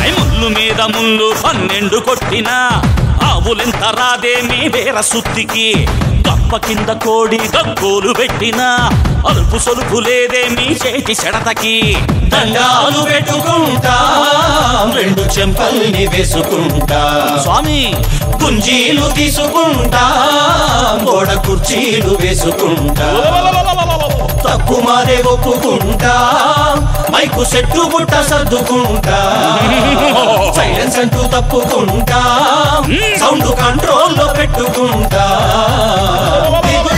I ముళ్ళు మీద ముళ్ళు పన్నెండు కొట్టినా ఆవులెంత రాదేమి వేర సుత్తికి గప్ప కింద కోడి గగ్గోలు పెట్టినా అలుపు సొలుపు లేదేమి చేతి చెడతకి దండాలు పెట్టుకుంటా రెండు చెంపల్ని వేసుకుంటా స్వామి గుంజీలు తీసుకుంటా గోడ కుర్చీలు వేసుకుంటా తప్పు మాదే ఒప్పుకుంటా మైకు సెట్టు బుట్ట సర్దుకుంటా సైలెన్స్ అంటూ తప్పుకుంటా సౌండ్ కంట్రోల్లో పెట్టుకుంటా దిగు